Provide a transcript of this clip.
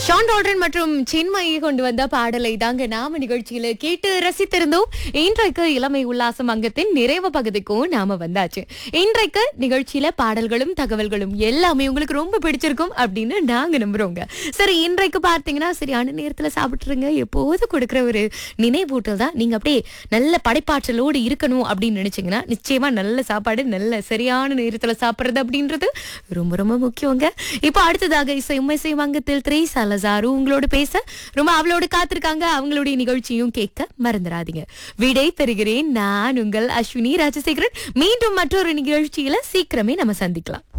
Shawn Dalton மற்றும் சின்மயி கொண்டு வந்த பாடலை தாங்க நாம நிகழ்ச்சியில கேட்டு ரசித்திருந்தோம் இன்றைக்கு இளமை உல்லாசம் அங்கத்தின் நிறைவு பகுதிக்கும் நாம வந்தாச்சு இன்றைக்கு நிகழ்ச்சியில பாடல்களும் தகவல்களும் எல்லாமே உங்களுக்கு ரொம்ப பிடிச்சிருக்கும் அப்படின்னு நாங்க நம்புறோங்க சரி இன்றைக்கு பார்த்தீங்கன்னா சரியான நேரத்துல சாப்பிட்டுருங்க எப்போது கொடுக்குற ஒரு நினைவூட்டல் தான் நீங்க அப்படியே நல்ல படைப்பாற்றலோடு இருக்கணும் அப்படின்னு நினைச்சீங்கன்னா நிச்சயமா நல்ல சாப்பாடு நல்ல சரியான நேரத்துல சாப்பிடுறது அப்படின்றது ரொம்ப ரொம்ப முக்கியங்க இப்போ அடுத்ததாக இசை உண்மை வங்கத்தில் த்ரீ சலசாரு உங்களோட பேச ரொம்ப அவளோடு காத்திருக்காங்க அவங்களுடைய நிகழ்ச்சியும் கேட்க மறந்துடாதீங்க விடை பெறுகிறேன் நான் உங்கள் அஸ்வினி ராஜசேகரன் மீண்டும் மற்றொரு நிகழ்ச்சியில சீக்கிரமே நம்ம சந்திக்கலாம்